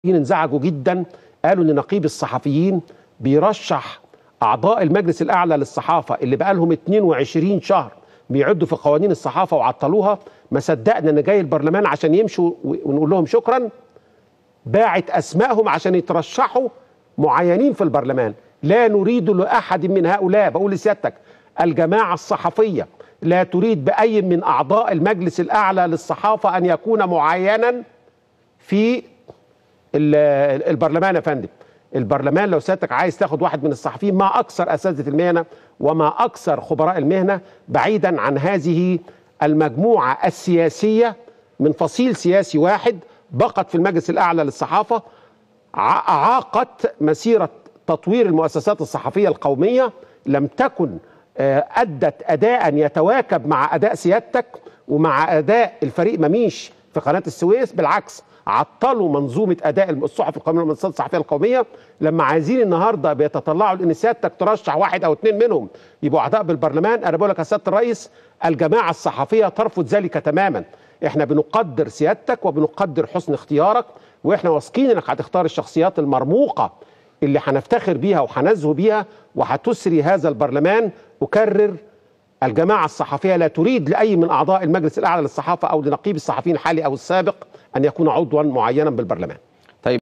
انزعجوا جدا قالوا ان نقيب الصحفيين بيرشح اعضاء المجلس الاعلى للصحافه اللي بقى لهم 22 شهر بيعدوا في قوانين الصحافه وعطلوها ما صدقنا ان جاي البرلمان عشان يمشوا ونقول لهم شكرا باعت اسمائهم عشان يترشحوا معينين في البرلمان لا نريد لاحد من هؤلاء بقول لسيادتك الجماعه الصحفيه لا تريد باي من اعضاء المجلس الاعلى للصحافه ان يكون معينا في البرلمان يا فندم البرلمان لو سيادتك عايز تاخد واحد من الصحفيين ما اكثر اساتذه المهنه وما اكثر خبراء المهنه بعيدا عن هذه المجموعه السياسيه من فصيل سياسي واحد بقت في المجلس الاعلى للصحافه اعاقت مسيره تطوير المؤسسات الصحفيه القوميه لم تكن ادت اداء يتواكب مع اداء سيادتك ومع اداء الفريق مميش في قناه السويس بالعكس عطلوا منظومه اداء الصحف القوميه والمؤسسات الصحفيه القوميه لما عايزين النهارده بيتطلعوا لان سيادتك ترشح واحد او اثنين منهم يبقوا اعضاء بالبرلمان انا بقول لك يا سياده الرئيس الجماعه الصحفيه ترفض ذلك تماما احنا بنقدر سيادتك وبنقدر حسن اختيارك واحنا واثقين انك هتختار الشخصيات المرموقه اللي هنفتخر بيها وهنزهو بيها وهتسري هذا البرلمان اكرر الجماعه الصحفيه لا تريد لاي من اعضاء المجلس الاعلى للصحافه او لنقيب الصحفيين الحالي او السابق ان يكون عضوا معينا بالبرلمان